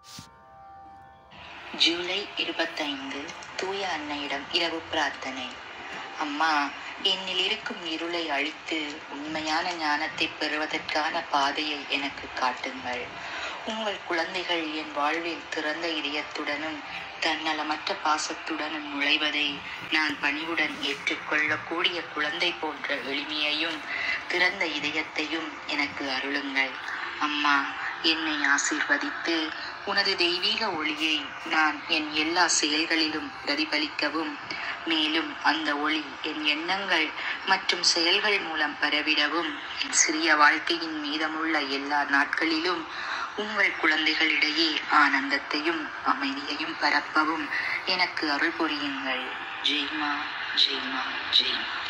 ஜூலை இருபத்தைந்து தூய அன்னையிடம் இரவு பிரார்த்தனை அம்மா என்னில் இருக்கும் இருளை அழித்து உண்மையான ஞானத்தை பெறுவதற்கான பாதையை எனக்கு காட்டுங்கள் உங்கள் குழந்தைகள் என் வாழ்வில் திறந்த இதயத்துடனும் தன்னலமற்ற பாசத்துடனும் நுழைவதை நான் பணிவுடன் ஏற்றுக்கொள்ளக்கூடிய குழந்தை போன்ற எளிமையையும் திறந்த இதயத்தையும் எனக்கு அருளுங்கள் அம்மா என்னை ஆசீர்வதித்து உனது தெய்வீக ஒளியை நான் என் எல்லா செயல்களிலும் பிரதிபலிக்கவும் மேலும் அந்த ஒளி என் எண்ணங்கள் மற்றும் செயல்கள் மூலம் பரவிடவும் என் சிறிய வாழ்க்கையின் மீதமுள்ள எல்லா நாட்களிலும் உங்கள் குழந்தைகளிடையே ஆனந்தத்தையும் அமைதியையும் பரப்பவும் எனக்கு அருள் புரியுங்கள் ஜெய்மா ஜெய்மா ஜெய்மா